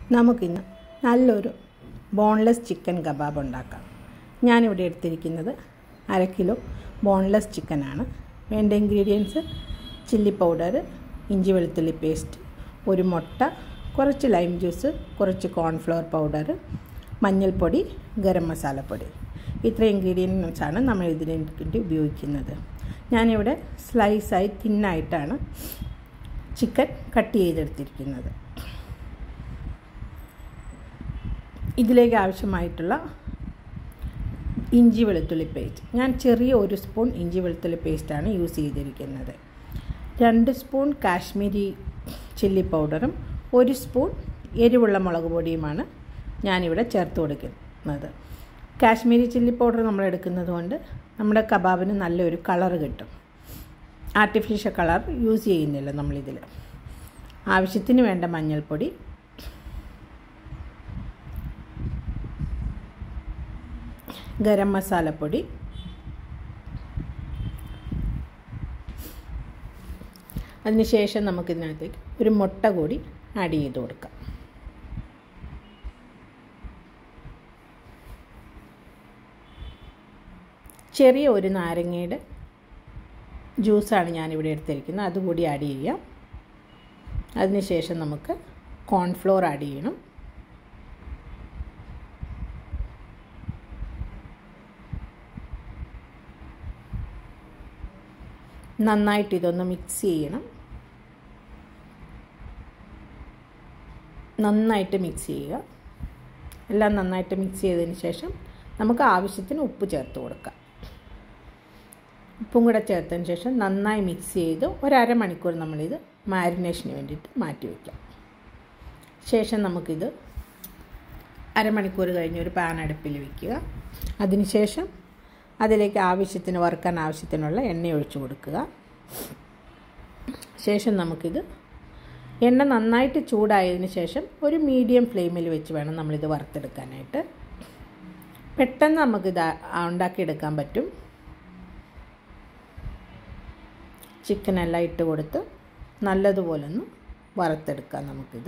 നമുക്കിന്ന് നല്ലൊരു boneless chicken kebab ഉണ്ടാക്കാം ഞാനിവിടെ എടുത്തിരിക്കുന്നത് അര കിലോ ബോൺലെസ് ചിക്കനാണ് വേണ്ട ഇൻഗ്രീഡിയൻസ് ചില്ലി പൗഡർ ഇഞ്ചി വെളുത്തുള്ളി പേസ്റ്റ് ഒരു മുട്ട കുറച്ച് ലൈം ജ്യൂസ് കുറച്ച് കോൺഫ്ലവർ പൗഡർ മഞ്ഞൾപ്പൊടി ഗരം മസാലപ്പൊടി ഇത്ര ഇൻഗ്രീഡിയൻസാണ് നമ്മൾ ഇതിന് വേണ്ടി ഉപയോഗിക്കുന്നത് ഞാനിവിടെ സ്ലൈസായി തിന്നായിട്ടാണ് ചിക്കൻ കട്ട് ചെയ്തെടുത്തിരിക്കുന്നത് ഇതിലേക്ക് ആവശ്യമായിട്ടുള്ള ഇഞ്ചി വെളുത്തുള്ളി പേസ്റ്റ് ഞാൻ ചെറിയ ഒരു സ്പൂൺ ഇഞ്ചി വെളുത്തുള്ളി പേസ്റ്റാണ് യൂസ് ചെയ്തിരിക്കുന്നത് രണ്ട് സ്പൂൺ കാശ്മീരി ചില്ലി പൗഡറും ഒരു സ്പൂൺ എരിവുള്ള മുളക് പൊടിയുമാണ് ഞാനിവിടെ ചേർത്ത് കൊടുക്കുന്നത് കാശ്മീരി ചില്ലി പൗഡർ നമ്മൾ എടുക്കുന്നത് കൊണ്ട് നമ്മുടെ കബാബിന് നല്ലൊരു കളർ കിട്ടും ആർട്ടിഫിഷ്യൽ കളർ യൂസ് ചെയ്യുന്നില്ല നമ്മളിതിൽ ആവശ്യത്തിന് വേണ്ട മഞ്ഞൾപ്പൊടി ഗരം മസാലപ്പൊടി അതിനുശേഷം നമുക്കിതിനകത്തേക്ക് ഒരു മുട്ട കൂടി ആഡ് ചെയ്ത് കൊടുക്കാം ചെറിയ ഒരു നാരങ്ങയുടെ ജ്യൂസാണ് ഞാനിവിടെ എടുത്തിരിക്കുന്നത് അതുകൂടി ആഡ് ചെയ്യാം അതിനുശേഷം നമുക്ക് കോൺഫ്ലോർ ആഡ് ചെയ്യണം നന്നായിട്ട് ഇതൊന്ന് മിക്സ് ചെയ്യണം നന്നായിട്ട് മിക്സ് ചെയ്യുക എല്ലാം നന്നായിട്ട് മിക്സ് ചെയ്തതിന് ശേഷം നമുക്ക് ആവശ്യത്തിന് ഉപ്പ് ചേർത്ത് കൊടുക്കാം ഉപ്പും കൂടെ ചേർത്തതിന് ശേഷം നന്നായി മിക്സ് ചെയ്ത് ഒരമണിക്കൂർ നമ്മളിത് മാരിനേഷന് വേണ്ടിയിട്ട് മാറ്റി വയ്ക്കാം ശേഷം നമുക്കിത് അരമണിക്കൂർ കഴിഞ്ഞ് ഒരു പാൻ അടുപ്പിൽ വയ്ക്കുക അതിനുശേഷം അതിലേക്ക് ആവശ്യത്തിന് വറുക്കാൻ ആവശ്യത്തിനുള്ള എണ്ണ ഒഴിച്ചു കൊടുക്കുക ശേഷം നമുക്കിത് എണ്ണ നന്നായിട്ട് ചൂടായതിന് ശേഷം ഒരു മീഡിയം ഫ്ലെയിമിൽ വെച്ച് വേണം നമ്മളിത് വറുത്തെടുക്കാനായിട്ട് പെട്ടെന്ന് നമുക്കിത് ഉണ്ടാക്കിയെടുക്കാൻ പറ്റും ചിക്കനെല്ലാം ഇട്ട് കൊടുത്ത് നല്ലതുപോലെ ഒന്ന് വറുത്തെടുക്കാം നമുക്കിത്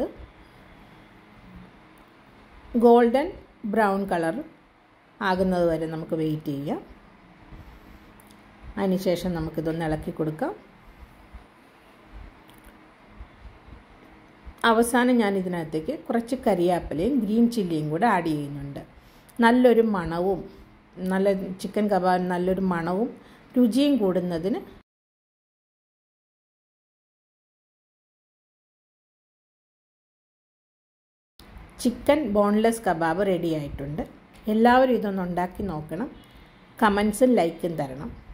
ഗോൾഡൻ ബ്രൗൺ കളർ ആകുന്നത് വരെ നമുക്ക് വെയിറ്റ് ചെയ്യാം അതിനുശേഷം നമുക്കിതൊന്ന് ഇളക്കി കൊടുക്കാം അവസാനം ഞാൻ ഇതിനകത്തേക്ക് കുറച്ച് കരിയാപ്പിലയും ഗ്രീൻ ചില്ലിയും കൂടെ ആഡ് ചെയ്യുന്നുണ്ട് നല്ലൊരു മണവും നല്ല ചിക്കൻ കബാബിന് നല്ലൊരു മണവും രുചിയും കൂടുന്നതിന് ചിക്കൻ ബോൺലെസ് കബാബ് റെഡി ആയിട്ടുണ്ട് എല്ലാവരും ഇതൊന്ന് ഉണ്ടാക്കി നോക്കണം കമൻസും ലൈക്കും തരണം